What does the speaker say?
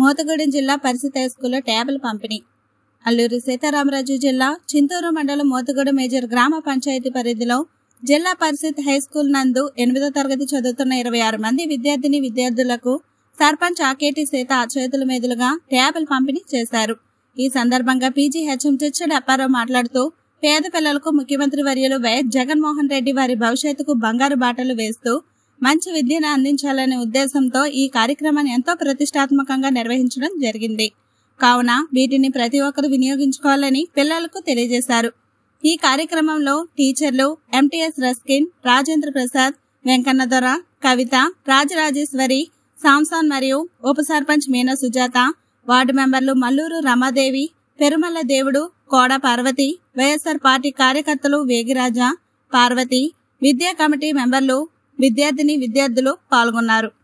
మోతగూడెం జిల్లా పరిషత్ హై స్కూల్లో ట్యాబుల పంపిణీ అల్లూరి సీతారామరాజు జిల్లా చింతూరు మండలం మోతగూడెం మేజర్ గ్రామ పంచాయతీ పరిధిలో జిల్లా పరిషత్ హై స్కూల్ నందు ఎనిమిదో తరగతి చదువుతున్న ఇరవై ఆరు మంది విద్యార్థిని విద్యార్థులకు సర్పంచ్ ఆకేటి సీత చేతుల మీదులుగా ట్యాబులు పంపిణీ చేశారు ఈ సందర్భంగా పీజీ హెచ్ఎం చిచ్చడి అప్పారావు మాట్లాడుతూ పేద పిల్లలకు ముఖ్యమంత్రి వర్యులు వైఎస్ జగన్మోహన్ రెడ్డి వారి భవిష్యత్తుకు బంగారు బాటలు వేస్తూ మంచి విద్యను అందించాలనే ఉద్దేశంతో ఈ కార్యక్రమాన్ని ఎంతో ప్రతిష్టాత్మకంగా నిర్వహించడం జరిగింది కావున వీటిని ప్రతి ఒక్కరు వినియోగించుకోవాలని పిల్లలకు తెలియజేశారు ఈ కార్యక్రమంలో టీచర్లు ఎంటీఎస్ రస్కిన్ రాజేంద్ర ప్రసాద్ వెంకన్న దొర కవిత రాజరాజేశ్వరి సాంసాన్ మరియు ఉప సర్పంచ్ మీనా సుజాత వార్డు మెంబర్లు మల్లూరు రమాదేవి పెరుమల్ల దేవుడు కోడ పార్వతి వైఎస్ఆర్ పార్టీ కార్యకర్తలు వేగిరాజ పార్వతి విద్యా కమిటీ మెంబర్లు విద్యార్థిని విద్యార్థులు పాల్గొన్నారు